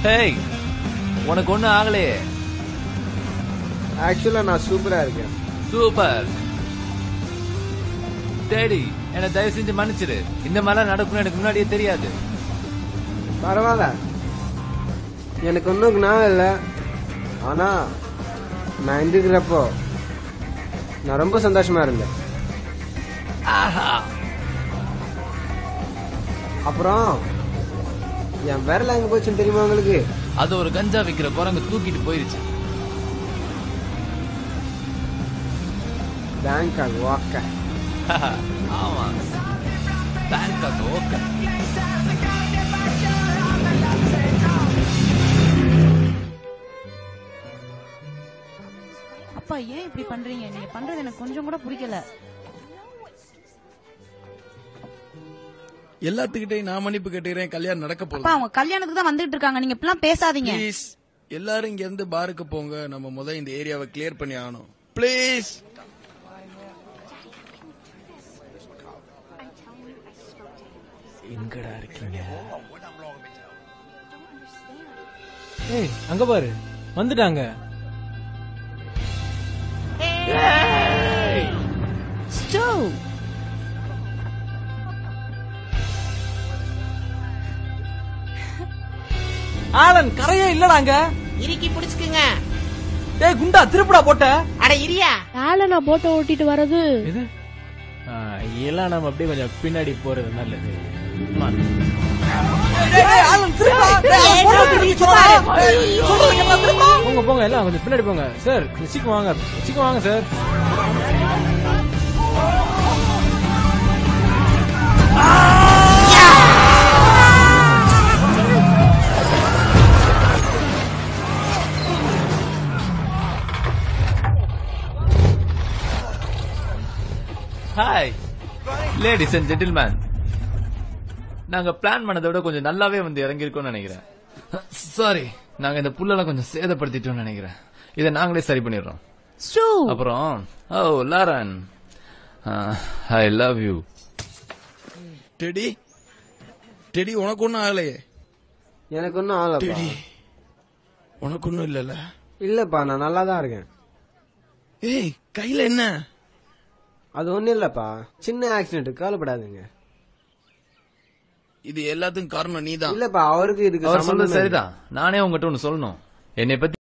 Hey உனக்கு ஒண்ணும் ஆகலையே ஆக்சுவலா நான் சூப்பரா இருக்கேன் சூப்பர் டேடி என்ன தயவு செஞ்சு மன்னிச்சிடு இந்த மாதிரிலாம் நடக்கும்னு எனக்கு முன்னாடியே தெரியாது பரவாயில்ல எனக்கு ஒன்றும் ஞாபகம் இல்லை ஆனா நான் இருக்கிறப்போ நான் ரொம்ப சந்தோஷமா இருந்தேன் ஆஹா அப்புறம் என் விரல எங்க போச்சுன்னு தெரியுமா உங்களுக்கு அது ஒரு கஞ்சா விக்கிற குரங்கு தூக்கிட்டு போயிருச்சு பேங்காக் வாக்க ஆமா பேங்காக் ஓகே அப்பா ஏன் இப்படி பண்றீங்க நீங்க பண்றது எனக்கு கொஞ்சம் கூட பிடிக்கல எல்லாத்துக்கிட்டையும் நான் மன்னிப்பு கேட்டுக்கிறேன் கல்யாணம் நடக்க அப்பா போகுது அவங்க கல்யாணத்துக்கு தான் வந்துட்டு இருக்காங்க நீங்க இப்படிலாம் பேசாதீங்க ப்ளீஸ் எல்லாரும் இங்க இருந்து பாருக்கு போங்க நம்ம முத இந்த ஏரியாவை கிளியர் பண்ணி ஆகணும் ப்ளீஸ் எங்கடா இருக்கீங்க ஏய் அங்க பாரு வந்துட்டாங்க ஸ்டோ ஆலன் கரையே இல்லடாங்க இறுக்கி பிடிச்சுக்குங்க டேய் குண்டா திருப்புடா போட்ட அட இரியா ஆளனா போட்டோ ஓட்டிட்டு வர்றது இது எல்லாம் நம்ம அப்படியே கொஞ்சம் பின்னாடி போறது நல்லது போங்க போங்க எல்லாம் கொஞ்சம் பின்னாடி போங்க சார் கொஞ்சம் சீக்கிரம் வாங்க சீக்கிரம் வாங்க sir hi ladies and gentlemen நாங்க பிளான் பண்ணதை விட கொஞ்சம் நல்லாவே வந்து இறங்கியிருக்கோம்னு நினைக்கிறேன் சாரி நாங்க இந்த புல்லெல்லாம் கொஞ்சம் சேதப்படுத்திட்டோம்னு நினைக்கிறேன் இதை நாங்களே சரி பண்ணிடுறோம் ஸ்டோ அப்புறம் oh Lauren I love you teddy teddy உனக்கு ஒன்றும் ஆகலையே எனக்கு ஒன்றும் ஆகலப்பா டெடி உனக்கு ஒன்றும் இல்லைல்ல இல்லப்பா நான் நல்லா தான் இருக்கேன் ஏய் கையில என்ன அது ஒன்றும் இல்லப்பா சின்ன ஆக்சிடென்ட் கவலைப்படாதீங்க இது எல்லாத்துக்கும் காரணம் நீதான் இல்லப்பா அவருக்கு இதுக்கு அவர் சம்பந்தம் சொல்றது இல்லை. சரிதான் நானே உங்ககிட்ட ஒன்னு சொல்லணும் என்னை பத்தி